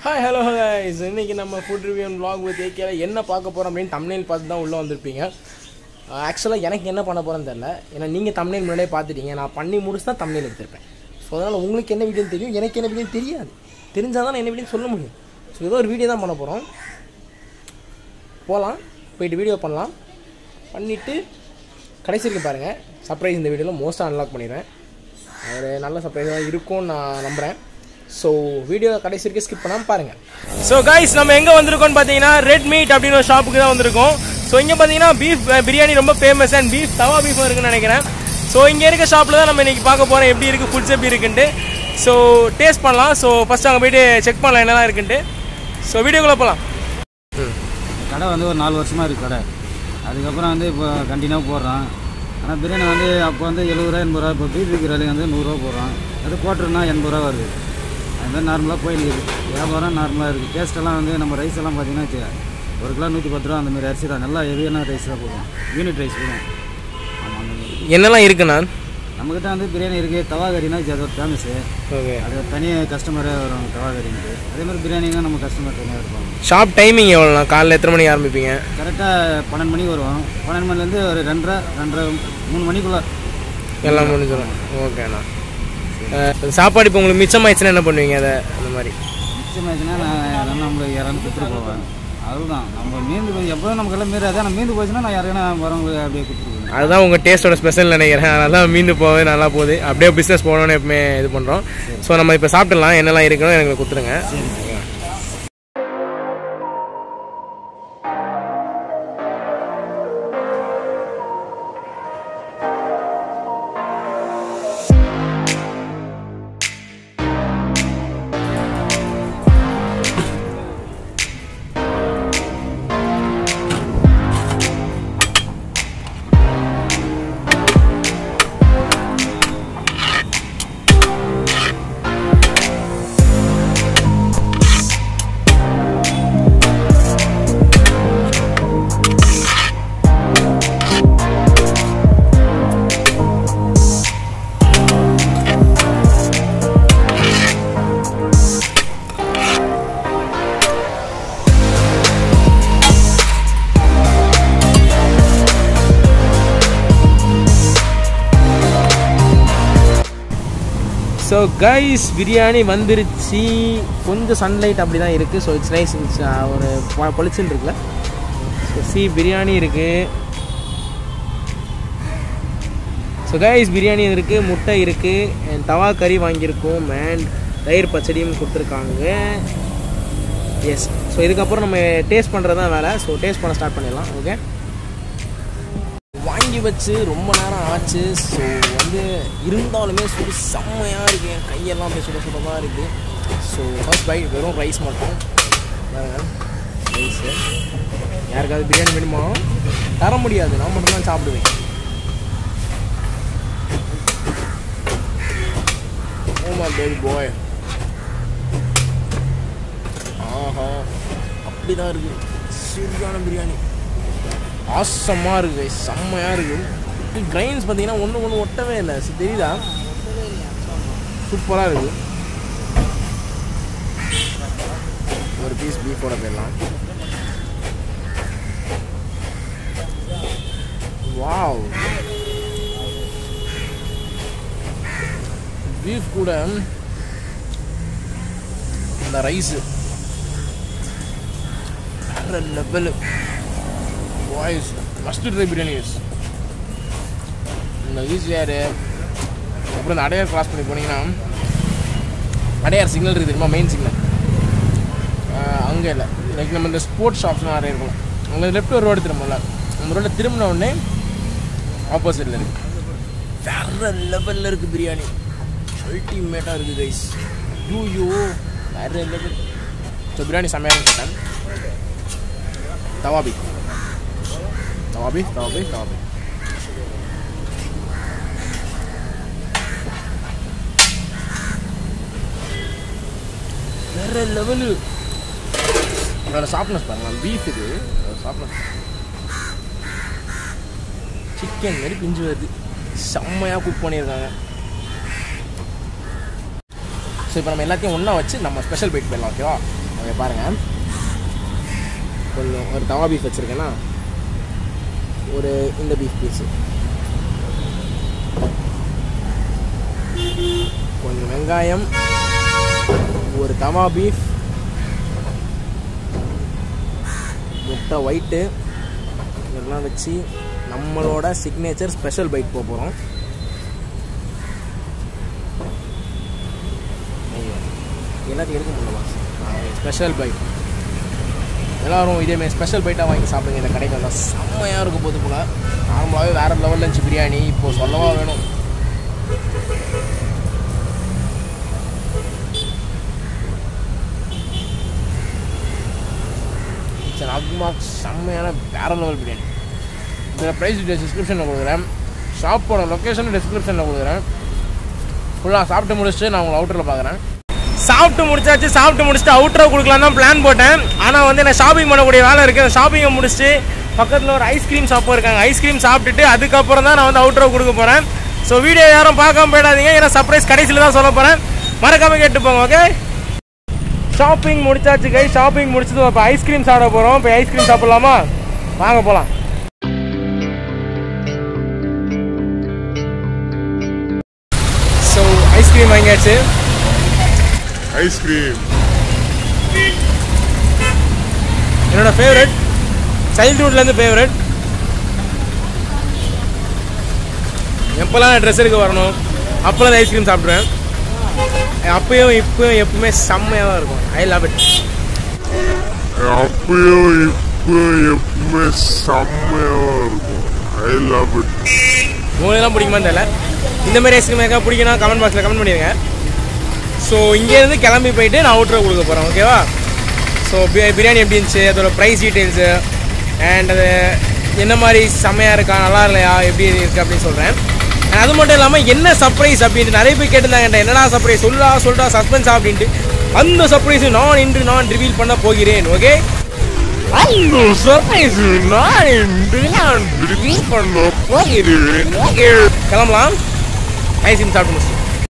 hi hello guys இன்னைக்கு நம்ம food review vlog with ஏகேல என்ன பார்க்க போகிறோம் அப்படின்னு தமிழில் பார்த்து தான் உள்ளே வந்திருப்பீங்க ஆக்சுவலாக எனக்கு என்ன பண்ண போகிறேன்னு தெரில ஏன்னா நீங்கள் தமிழில் முன்னாடியே பார்த்துட்டீங்க நான் பண்ணி முடிச்சு தான் தமிழில் எடுத்திருப்பேன் ஸோ அதனால் உங்களுக்கு என்ன வீடியோன்னு தெரியும் எனக்கு என்ன வீடியோன்னு தெரியாது தெரிஞ்சால் தான் நான் என்ன வீடியோன்னு சொல்ல முடியும் ஸோ ஏதோ ஒரு வீடியோ தான் பண்ண போகிறோம் போகலாம் போயிட்டு வீடியோ பண்ணலாம் பண்ணிவிட்டு கடைசி வரைக்கும் பாருங்கள் சர்ப்ரைஸ் இந்த வீடியோவில் மோஸ்ட்டாக அன்லாக் பண்ணிடுவேன் ஒரு நல்ல சர்ப்ரைஸாக இருக்கும்னு நான் நம்புகிறேன் ஸோ வீடியோ கடைசி வரைக்கும் ஸ்கிப் பண்ணாமல் பாருங்கள் ஸோ கைஸ் நம்ம எங்கே வந்திருக்கோம்னு பார்த்தீங்கன்னா ரெட் மீட் அப்படின்னு ஒரு ஷாப்புக்கு தான் வந்திருக்கோம் ஸோ இங்கே பார்த்தீங்கன்னா பீஃப் பிரியாணி ரொம்ப ஃபேமஸ் அண்ட் பீஃப் தவா பீஃபும் இருக்குன்னு நினைக்கிறேன் ஸோ இங்கே இருக்க ஷாப்பில் தான் நம்ம இன்றைக்கி பார்க்க போகிறோம் எப்படி இருக்குது ஃபுட்ஸ் எப்படி இருக்குன்ட்டு ஸோ டேஸ்ட் பண்ணலாம் ஸோ ஃபஸ்ட் அங்கே போயிட்டு செக் பண்ணலாம் என்னலாம் இருக்குன்ட்டு ஸோ வீடியோக்குள்ளே போகலாம் கடை வந்து ஒரு நாலு வருஷமாக இருக்குது கடை அதுக்கப்புறம் வந்து இப்போ கண்டினியூவாக போடுறான் ஆனால் பிரியாணி வந்து அப்போ வந்து எழுபது ரூபா எண்பது ரூபா இப்போ பீஃப் விற்கிற விலைக்கு வந்து நூறுரூவா போடுறான் அது குவார்ட்டர்னா எண்பது ரூபா வருது அது மாதிரி நார்மலாக போயிருக்கு வியாபாரம் நார்மலாக இருக்குது டேஸ்ட்டெல்லாம் வந்து நம்ம ரைஸ் எல்லாம் பார்த்தீங்கன்னா வச்சுக்க, ஒரு கிலோ நூற்றி பத்து ரூபா அந்த மாதிரி அரிசி தான் நல்லா ஹெவியான ரைஸ் தான் போடுவோம் யூனிட் ரைஸ் போடுவோம் ஆமாம் அந்த மாதிரி என்னெல்லாம் இருக்குண்ணா நம்மக்கிட்ட வந்து பிரியாணி இருக்குது தவா கறினா அது ஒரு ஃபேமஸு ஓகே அது தனியாக கஸ்டமரே வரும் தவா கறின்ட்டு அதே மாதிரி பிரியாணிங்க நம்ம கஸ்டமர் தனியாக இருப்பாங்க ஷாப் டைமிங் எவ்வளோண்ணா காலைல எத்தனை மணிக்கு ஆரம்பிப்பீங்க கரெக்டாக பன்னெண்டு மணிக்கு வருவோம் பன்னெண்டு மணிலேருந்து ஒரு ரெண்டரை ரெண்டரை மூணு மணிக்குள்ளே எல்லாம் முடிஞ்சிடும் ஓகேண்ணா அஹ், சாப்பாடு இப்போ உங்களுக்கு மிச்சமாயிடுச்சுன்னா என்ன பண்ணுவீங்க அதை அந்த மாதிரி மிச்சமாச்சுன்னா நான் யாரும் நம்மளுக்கு யாராவது கொடுத்துட்டு போவேன் அதுதான் நம்ம மீந்து போய் எப்போதும் நமக்கு எல்லாம் மீறாது ஆனால் மீந்து போச்சுன்னா நான் யாருன்னா வரவங்களுக்கு அப்படியே கொடுத்துருவேன் அதுதான் உங்கள் டேஸ்ட்டோட ஸ்பெஷல் நினைக்கிறேன் அதனால தான் மீந்து போவே நல்லா போகுது அப்படியே பிஸ்னஸ் போகணும்னு எப்பவுமே இது பண்ணுறோம் ஸோ நம்ம இப்போ சாப்பிடலாம் என்னெல்லாம் இருக்குன்னு எனக்கு கொடுத்துருங்க ஸோ கைஸ் பிரியாணி வந்துருச்சு கொஞ்சம் சன்லைட் அப்படி தான் இருக்குது ஸோ இட்ஸ் நைஸ் ஒரு பொ- பொலிச்சுன்னு இருக்குல்ல ஸோ சி பிரியாணி இருக்குது ஸோ கைஸ் பிரியாணி இருக்குது முட்டை இருக்குது and தவா கறி வாங்கியிருக்கோம் அண்ட் தயிர் பச்சடியும் கொடுத்துருக்காங்க எஸ் ஸோ இதுக்கப்புறம் நம்ம டேஸ்ட் பண்ணுறது தான் வேலை ஸோ டேஸ்ட் பண்ண ஸ்டார்ட் பண்ணிடலாம் ஓகே வாங்கி வச்சு ரொம்ப நேரம் ஆச்சு ஸோ வந்து இருந்தாலுமே சுடு செம்மையாக இருக்குது என் கையெல்லாம் அப்படியே சுட சுடமாக இருக்குது ஸோ ஃபர்ஸ்ட் பை வெறும் ரைஸ் மட்டும் ரைஸு யாருக்காவது பிரியாணி வேணுமா தர முடியாது நான் மட்டும்தான் சாப்பிடுவேன் ஓமா பேபி பாய் ஆஹா அப்படி தான் இருக்குது சரியான பிரியாணி ஆசமாக இருக்குது செம்மையாக இருக்குது கிரைன்ஸ் பார்த்தீங்கன்னா ஒன்று ஒன்று ஒட்டவே இல்லை சரி, தெரியுதா சூப்பராக இருக்குது ஒரு பீஸ் பீஃபோட போயிடலாம் வாவ் பீஃப் கூட இந்த ரைஸு வேற level voice must try biryani is இந்த ஈஸியார் அப்புறம் இந்த அடையார் கிராஸ் பண்ணி போனீங்கன்னா அடையார் சிக்னல் இருக்குது தெரியுமா மெயின் சிக்னல் அங்கே இல்லை லைக் நம்ம இந்த ஸ்போர்ட்ஸ் ஷாப்ஸ்லாம் நிறைய இருக்கும் அங்கே லெஃப்ட் ஒரு ரோடு திரும்பல அந்த ரோட்டில் திரும்பின உடனே ஆப்போசிட்டில் இருக்கு வேற லெவலில் இருக்குது பிரியாணி அல்டிமேட்டாக இருக்குது கைஸ் யூ வேற லெவல் ஸோ பிரியாணி செம்மையாக கேட்டேன் தவாபி தவாபி தவாபி தவாபி வேற லெவலு வேற சாப்பிட்னஸ் பாருங்க பீஃப் இது சாப்பிட்னஸ் சிக்கன் மாதிரி பிஞ்சு வருது செம்மையாக குக் பண்ணியிருக்காங்க ஸோ இப்போ நம்ம எல்லாத்தையும் ஒன்றா வச்சு நம்ம ஸ்பெஷல் பைட் போயிடலாம் ஓகேவா அங்கே பாருங்கள் கொஞ்சம் ஒரு தவா பீஃப் வச்சுருக்கேன்னா ஒரு இந்த பீஃப் பீஸு கொஞ்சம் வெங்காயம் ஒரு தவா பீஃப் முட்டை ஒயிட்டு இதெல்லாம் வச்சு நம்மளோட சிக்னேச்சர் ஸ்பெஷல் பைட் போக போகிறோம் எல்லாத்தையும் எடுக்க முடியல ஸ்பெஷல் பைட் எல்லாரும் இதேமாதிரி ஸ்பெஷல் பைட்டாக வாங்கி சாப்பிடுங்க இந்த கடைக்கு வந்தால் செம்மையாக இருக்கும் போது போல் நார்மலாகவே வேறு லெவலில் இருந்துச்சு பிரியாணி இப்போது சொல்லவா வேணும் சரி அக்மா செம்மையான வேறு லெவல் பிரியாணி இதில் ப்ரைஸ் டீட்டெயில்ஸ் டிஸ்கிரிப்ஷனில் கொடுக்குறேன் ஷாப்போட லொக்கேஷன் டிஸ்கிரிப்ஷனில் கொடுக்குறேன் ஃபுல்லாக சாப்பிட்டு முடிச்சுட்டு நான் உங்களை அவுட்டரில் பார்க்குறேன் சாப்பிட்டு முடிச்சாச்சு சாப்பிட்டு முடிச்சுட்டு அவுட்டரை கொடுக்கலாம் தான் பிளான் போட்டேன் ஆனால் வந்து எனக்கு ஷாப்பிங் பண்ணக்கூடிய வேலை இருக்குது அந்த ஷாப்பிங்கை முடிச்சுட்டு பக்கத்தில் ஒரு ஐஸ்கிரீம் ஷாப்பும் இருக்காங்க ஐஸ்கிரீம் சாப்பிட்டுட்டு அதுக்கப்புறம் தான் நான் வந்து அவுட்டரை கொடுக்க போகிறேன் ஸோ வீடியோ யாரும் பார்க்காம போயிடாதீங்க ஏன்னா சர்ப்ரைஸ் கடைசியில் தான் சொல்ல போகிறேன் மறக்காமல் கேட்டு போங்க ஓகே ஷாப்பிங் முடிச்சாச்சு கை ஷாப்பிங் முடிச்சது இப்போ ஐஸ்கிரீம் சாப்பிட போகிறோம் இப்போ ஐஸ்கிரீம் சாப்பிட்லாமா வாங்க போகலாம் ஸோ ஐஸ்கிரீம் வாங்கியாச்சு ஐஸ்கிரீம் என்னோட ஃபேவரட் சைல்ட்ஹுட்லேருந்து ஃபேவரட் எப்போல்லாம் ட்ரெஸ் எடுக்க வரணும் அப்போல்லாம் ஐஸ்கிரீம் சாப்பிட்ருவேன் அப்பயும் இப்பயும் எப்பவுமே செம்மையாக தான் இருக்கும் ஐ லவ் இட் அப்பயும் இப்போ எப்பவுமே செம்மையா இருக்கும் ஐ லவ் இட் உங்களுக்குலாம் பிடிக்குமான்னு தெரியல இந்த மாதிரி ஐஸ்கிரீம் எதாவது பிடிக்குன்னா கமெண்ட் பாக்ஸில் கமெண்ட் பண்ணிடுங்க ஸோ இங்கேருந்து கிளம்பி போயிட்டு நான் அவுட்ரு கொடுக்க போகிறேன் ஓகேவா ஸோ பிரியாணி எப்படி இருந்துச்சு அதோட ப்ரைஸ் டீட்டெயில்ஸு அண்ட் அது என்ன மாதிரி செம்மையாக இருக்கா நல்லா இல்லையா எப்படி இருக்குது அப்படின்னு சொல்கிறேன் அது மட்டும் இல்லாமல் என்ன சர்ப்ரைஸ் அப்படின்ட்டு நிறைய பேர் கேட்டிருந்தாங்க என்னடா சர்ப்ரைஸ் சொல்லா சொல்டா சஸ்பென்ஸா அப்படின்ட்டு அந்த சர்ப்ரைஸை நான் இன்று நான் ரிவீல் பண்ண போகிறேன் ஓகே அந்த சர்ப்ரைஸ் நான் இன்று நான் ரிலீஸ் பண்ண போகிறேன் கிளம்பலாம் ஐஸ்கிரீம் சாப்பிட்டு முடிச்சு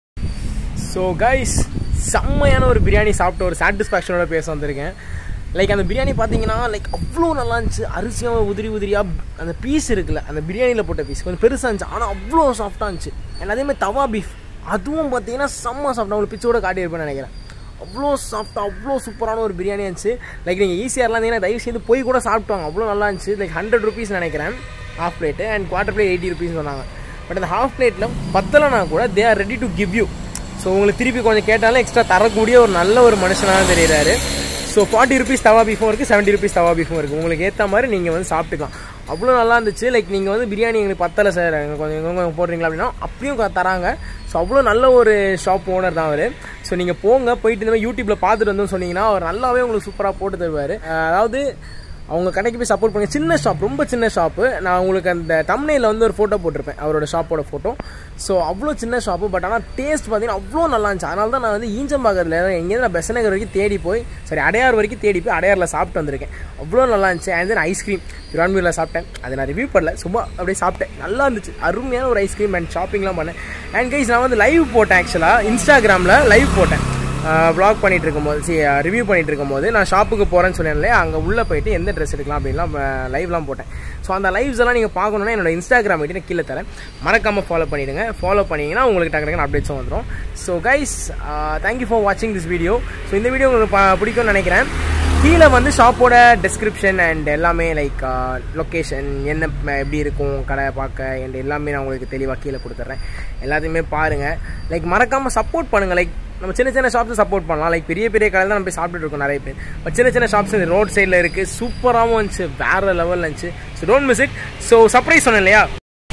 ஸோ கைஸ் செம்மையான ஒரு பிரியாணி சாப்பிட்டு ஒரு சாட்டிஸ்ஃபேக்ஷனோட பேச வந்திருக்கேன் லைக் அந்த பிரியாணி பார்த்தீங்கன்னா லைக் அவ்வளோ நல்லா இருந்துச்சு அரிசியாக உதிரி உதிரியாக அந்த பீஸ் இருக்குல்ல அந்த பிரியாணியில் போட்ட பீஸ் கொஞ்சம் பெருசாக இருந்துச்சு ஆனால் அவ்வளோ சாஃப்டாக இருந்துச்சு அண்ட் அதேமாதிரி தவா பீஃப் அதுவும் பார்த்தீங்கன்னா செம்ம சாஃப்டாக உங்களுக்கு பிச்சோட காட்டியிருப்பேன்னு நினைக்கிறேன் அவ்வளோ சாஃப்டாக அவ்வளோ சூப்பரான ஒரு பிரியாணி இருந்துச்சு லைக் நீங்கள் ஈஸியாகலாம் இருந்தீங்கன்னா தயவு செய்து போய் கூட சாப்பிட்டாங்க அவ்வளோ நல்லா இருந்துச்சு லைக் ஹண்ட்ரட் ருபீஸ் நினைக்கிறேன் half plate and quarter plate eighty rupees சொன்னாங்க பட் அந்த ஹாஃப் பிளேட்டில் பத்தலைனா கூட they are ready to give you so உங்களுக்கு திருப்பி கொஞ்சம் கேட்டாலும் எக்ஸ்ட்ரா தரக்கூடிய ஒரு நல்ல ஒரு மனுஷனாக தெரியுறாரு ஸோ ஃபார்ட்டி ருபீஸ் தவா பீஃபும் இருக்குது செவன்ட்டி ருபீஸ் தவா பீஃபும் இருக்குது உங்களுக்கு ஏற்ற மாதிரி நீங்கள் வந்து சாப்பிட்டுக்கலாம் அவ்வளோ நல்லா இருந்துச்சு லைக் நீங்கள் வந்து பிரியாணி எங்களுக்கு பத்தலை சார் எங்களுக்கு கொஞ்சம் எங்க கொஞ்சம் போடுறீங்களா அப்படின்னா அப்படியும் க- தராங்க ஸோ அவ்வளோ நல்ல ஒரு ஷாப் ஓனர் தான் அவர் ஸோ நீங்கள் போங்க போயிட்டு இந்த மாதிரி யூடியூப்பில் பார்த்துட்டு வந்தோம்னு சொன்னீங்கன்னா அவர் நல்லாவே உங்களுக்கு சூப்பராக போட்டு தருவார் அதாவது அவங்க கடைக்கு போய் சப்போர்ட் பண்ணுங்க சின்ன ஷாப் ரொம்ப சின்ன ஷாப்பு நான் உங்களுக்கு அந்த தம்னையில் வந்து ஒரு ஃபோட்டோ போட்டிருப்பேன் அவரோட ஷாப்போட ஃபோட்டோ ஸோ அவ்வளோ சின்ன ஷாப்பு பட் ஆனால் டேஸ்ட் பார்த்தீங்கன்னா அவ்வளோ நல்லா இருந்துச்சு அதனால தான் நான் வந்து ஈஞ்சம்பாக்கத்தில் எங்கேயிருந்து நான் பெசநகர் வரைக்கும் தேடி போய் சரி அடையார் வரைக்கும் தேடி போய் அடையாரில் சாப்பிட்டு வந்திருக்கேன் அவ்வளோ நல்லா இருந்துச்சு அண்ட் தென் ஐஸ்கிரீம் திருவான்மூரில் சாப்பிட்டேன் அதை நான் ரிவ்யூ பண்ணல சும்மா அப்படியே சாப்பிட்டேன் நல்லா இருந்துச்சு அருமையான ஒரு ஐஸ்கிரீம் அண்ட் ஷாப்பிங்லாம் பண்ணேன் அண்ட் கைஸ் நான் வந்து லைவ் போட்டேன் ஆக்சுவலாக இன்ஸ்டாகிராமில் லைவ் போட்டேன் வ்ளாக் பண்ணிட்டு இருக்கும்போது சி ரிவ்யூ பண்ணிட்டு இருக்கும்போது நான் ஷாப்புக்கு போகிறேன்னு சொன்னேன் அங்கே உள்ளே போயிட்டு எந்த ட்ரெஸ் எடுக்கலாம் அப்படின்லாம் லைவ்லாம் போட்டேன் ஸோ அந்த லைவ்ஸ் எல்லாம் நீங்கள் பார்க்கணுன்னா என்னோட இன்ஸ்டாகிராம் ஐடி நான் கீழே தரேன் மறக்காமல் ஃபாலோ பண்ணிவிடுங்க ஃபாலோ பண்ணிங்கன்னா உங்களுக்கு டக்கு டக்குனு அப்டேட்ஸும் வந்துடும் ஸோ கைஸ் தேங்க்யூ ஃபார் வாட்சிங் திஸ் வீடியோ ஸோ இந்த வீடியோ உங்களுக்கு ப- பிடிக்கும்னு நினைக்கிறேன் கீழே வந்து ஷாப்போட டெஸ்கிரிப்ஷன் அண்ட் எல்லாமே லைக் லொக்கேஷன் என்ன ம- எப்படி இருக்கும் கடை பார்க்க அண்ட் எல்லாமே நான் உங்களுக்கு தெளிவாக கீழே கொடுத்துட்றேன் எல்லாத்தையுமே பாருங்கள் லைக் மறக்காமல் சப்போர்ட் பண்ணுங்கள் லைக் நம்ம சின்ன சின்ன ஷாப்ஸை சப்போர்ட் பண்ணலாம் லைக் பெரிய பெரிய கடையில் தான் நம்ம போய் சாப்பிட்டுட்டு இருக்கோம் நிறைய பேர் பட் சின்ன சின்ன ஷாப்ஸ் இந்த ரோட் சைடில் இருக்குது சூப்பராகவும் இருந்துச்சு வேறு லெவலில் இருந்துச்சு so don't miss it so surprise சொன்னேன் இல்லையா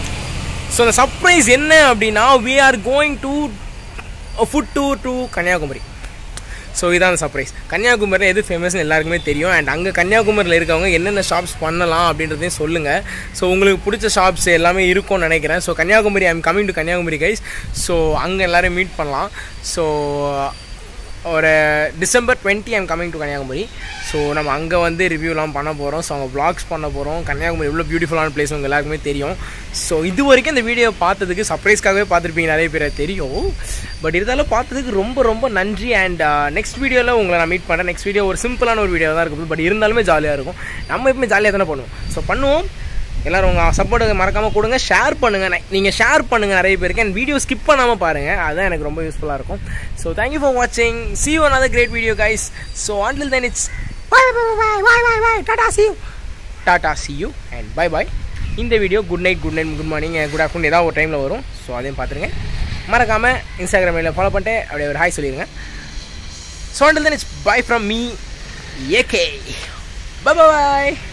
ஸோ அந்த சர்ப்ரைஸ் என்ன அப்படின்னா we are going to food tour to Kanyakumari so இதான் அந்த சர்ப்ரைஸ் கன்னியாகுமரியில் எது ஃபேமஸ்னு எல்லாருக்குமே தெரியும் அண்ட் அங்கே கன்னியாகுமரியில் இருக்கவங்க என்னென்ன ஷாப்ஸ் பண்ணலாம் அப்படின்றதையும் சொல்லுங்கள் ஸோ உங்களுக்கு பிடிச்ச ஷாப்ஸ் எல்லாமே இருக்கும்னு நினைக்கிறேன் so Kanyakumari I'm coming to Kanyakumari guys so அங்கே எல்லாரையும் மீட் பண்ணலாம் ஸோ ஒரு December twenty I'm coming to Kanyakumari so நம்ம அங்கே வந்து ரிவ்யூலாம் பண்ண போகிறோம் ஸோ அங்கே vlogs பண்ண போகிறோம் கன்னியாகுமரி எவ்வளோ பியூட்டிஃபுல்லான பிளேஸ் உங்கள் எல்லாருக்குமே தெரியும் ஸோ இது வரைக்கும் இந்த வீடியோ பார்த்ததுக்கு சர்ப்ரைஸ்க்காகவே பார்த்துருப்பீங்க நிறைய பேர் தெரியும் பட் இருந்தாலும் பார்த்ததுக்கு ரொம்ப ரொம்ப நன்றி அண்ட் நெக்ஸ்ட் வீடியோவில் உங்களை நான் மீட் பண்ணுறேன் நெக்ஸ்ட் வீடியோ ஒரு சிம்பிளான ஒரு வீடியோ தான் இருக்கும் பட் இருந்தாலுமே ஜாலியாக இருக்கும் நம்ம எப்பவுமே ஜாலியாக தானே பண்ணுவோம் ஸோ பண்ணுவோம் எல்லாரும் உங்கள் சப்போர்ட்டை மறக்காமல் கொடுங்க ஷேர் பண்ணுங்கள் நீங்கள் ஷேர் பண்ணுங்கள் நிறைய பேருக்கு அண்ட் வீடியோ ஸ்கிப் பண்ணாமல் பாருங்கள் அதுதான் எனக்கு ரொம்ப யூஸ்ஃபுல்லாக இருக்கும் ஸோ தேங்க்யூ ஃபார் வாட்சிங் see you another great video guys ஸோ until then it's bye bye bye bye bye bye டாடா see you டாடா see you and bye bye இந்த வீடியோ good night good night good morning good afternoon ஏதாவது ஒரு டைமில் வரும் ஸோ அதையும் பார்த்துருங்க மறக்காமல் இன்ஸ்டாகிராமில் ஃபாலோ பண்ணிட்டு அப்படியே ஒரு ஹாய் சொல்லிடுங்க so until then it's bye from me AK bye bye bye